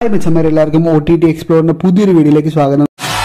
hi മിച്ചന്മാരെല്ലാവർക്കും O T T എക്സ്പ്ലോറിന്റെ പുതിയൊരു വീഡിയോയിലേക്ക് സ്വാഗതം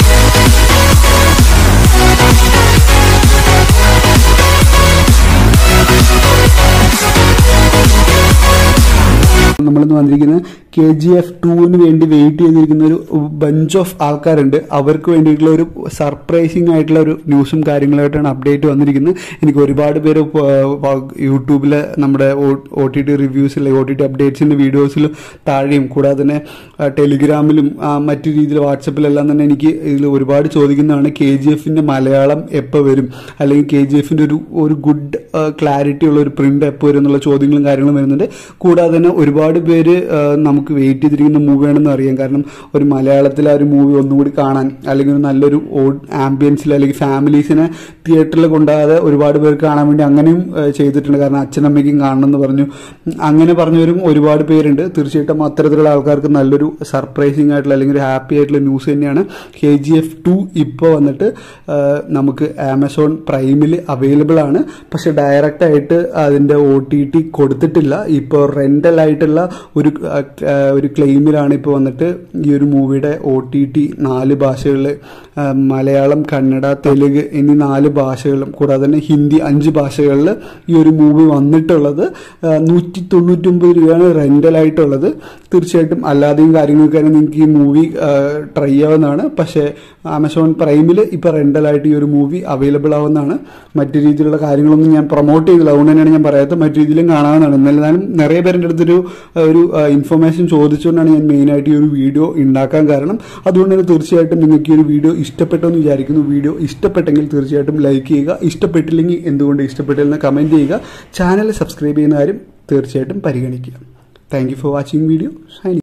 നമ്മളിന്ന് വന്നിരിക്കുന്നത് കെ ജി എഫ് ടുവിന് വേണ്ടി വെയിറ്റ് ചെയ്തിരിക്കുന്ന ഒരു ബഞ്ച് ഓഫ് ആൾക്കാരുണ്ട് അവർക്ക് വേണ്ടിയിട്ടുള്ള ഒരു സർപ്രൈസിങ് ആയിട്ടുള്ള ഒരു ന്യൂസും കാര്യങ്ങളായിട്ടാണ് അപ്ഡേറ്റ് വന്നിരിക്കുന്നത് എനിക്ക് ഒരുപാട് പേര് യൂട്യൂബിലെ നമ്മുടെ ഒ ടി ടി റിവ്യൂസിലെ ഒ ടി ടി അപ്ഡേറ്റ്സിൻ്റെ വീഡിയോസിൽ താഴെയും കൂടാതെ തന്നെ ആ, ടെലിഗ്രാമിലും ആ, മറ്റു രീതിയിൽ വാട്സപ്പിലെല്ലാം തന്നെ എനിക്ക് ഇതിൽ ഒരുപാട് ചോദിക്കുന്നതാണ് കെ ജി എഫിൻ്റെ മലയാളം എപ്പോൾ വരും അല്ലെങ്കിൽ കെ ജി എഫിൻ്റെ ഒരു ഒരു ഗുഡ് ക്ലാരിറ്റി ഉള്ള ഒരു പ്രിന്റ് എപ്പോൾ വരും എന്നുള്ള ചോദ്യങ്ങളും കാര്യങ്ങളും വരുന്നുണ്ട് കൂടാതെ തന്നെ ഒരുപാട് പേര് ആ, നമുക്ക് വെയിറ്റ് ചെയ്തിരിക്കുന്ന മൂവിയാണെന്ന് അറിയാം കാരണം ഒരു മലയാളത്തിൽ ആ ഒരു മൂവി ഒന്നുകൂടി കാണാൻ അല്ലെങ്കിൽ ഒരു നല്ലൊരു ആംബിയൻസിൽ അല്ലെങ്കിൽ ഫാമിലീസിനെ തിയേറ്ററിൽ കൊണ്ടാകാതെ ഒരുപാട് പേർക്ക് കാണാൻ വേണ്ടി അങ്ങനെയും ആ, ചെയ്തിട്ടുണ്ട് കാരണം അച്ഛനമ്മയ്ക്കും കാണണം എന്ന് പറഞ്ഞു അങ്ങനെ പറഞ്ഞവരും ഒരുപാട് പേരുണ്ട് തീർച്ചയായിട്ടും അത്തരത്തിലുള്ള ആൾക്കാർക്ക് നല്ലൊരു സർപ്രൈസിങ് ആയിട്ടുള്ള അല്ലെങ്കിൽ ഒരു ഹാപ്പി ആയിട്ടുള്ള ന്യൂസ് തന്നെയാണ് കെ ജി എഫ് ടു ഇപ്പോൾ വന്നിട്ട് ആ, നമുക്ക് ആമസോൺ പ്രൈമിൽ അവൈലബിൾ ആണ് പക്ഷെ ഡയറക്റ്റ് ആയിട്ട് അതിന്റെ ഒ ടി ടി കൊടുത്തിട്ടില്ല ഇപ്പോൾ റെന്റൽ ആയിട്ടുള്ള ഒരു ആ, ആ, ഒരു ക്ലെയിമിലാണ് ഇപ്പോൾ വന്നിട്ട് ഈ ഒരു മൂവിയുടെ ഒ ടി ടി നാല് ഭാഷകളിൽ ആ, മലയാളം കന്നഡ തെലുങ്ക് എന്നീ നാല് ഭാഷകളും കൂടാതെ തന്നെ ഹിന്ദി അഞ്ച് ഭാഷകളിൽ ഈ ഒരു മൂവി വന്നിട്ടുള്ളത് നൂറ്റി തൊണ്ണൂറ്റൊമ്പത് രൂപയാണ് റെന്റൽ ആയിട്ടുള്ളത് തീർച്ചയായിട്ടും അല്ലാതെയും കാര്യങ്ങളൊക്കെ നിങ്ങൾക്ക് ഈ മൂവി ട്രൈ ചെയ്യാവുന്നതാണ് പക്ഷേ ആമസോൺ പ്രൈമിൽ ഇപ്പോൾ റെന്റലായിട്ട് ഈ ഒരു മൂവി അവൈലബിൾ ആവുന്നതാണ് മറ്റു രീതിയിലുള്ള കാര്യങ്ങളൊന്നും ഞാൻ പ്രൊമോട്ട് ചെയ്തില്ല അതുകൊണ്ട് തന്നെയാണ് ഞാൻ പറയാത്തത് മറ്റു രീതിയിലും കാണാവുന്നതാണ് എന്നാലും നിറയെ പേരുടെ അടുത്തൊരു ആ, ഒരു ഇൻഫർമേഷൻ ചോദിച്ചുകൊണ്ടാണ് ഞാൻ മെയിനായിട്ട് ഈ ഒരു വീഡിയോ ഉണ്ടാക്കാൻ കാരണം അതുകൊണ്ട് തന്നെ തീർച്ചയായിട്ടും നിങ്ങൾക്ക് ഈ ഒരു വീഡിയോ ഇഷ്ടപ്പെട്ടെന്ന് വിചാരിക്കുന്നു വീഡിയോ ഇഷ്ടപ്പെട്ടെങ്കിൽ തീർച്ചയായിട്ടും ലൈക്ക് ചെയ്യുക ഇഷ്ടപ്പെട്ടില്ലെങ്കിൽ എന്തുകൊണ്ട് ഇഷ്ടപ്പെട്ടില്ലെന്ന് കമൻറ്റ് ചെയ്യുക ചാനൽ സബ്സ്ക്രൈബ് ചെയ്യുന്ന കാര്യം തീർച്ചയായിട്ടും പരിഗണിക്കുക thank you for watching video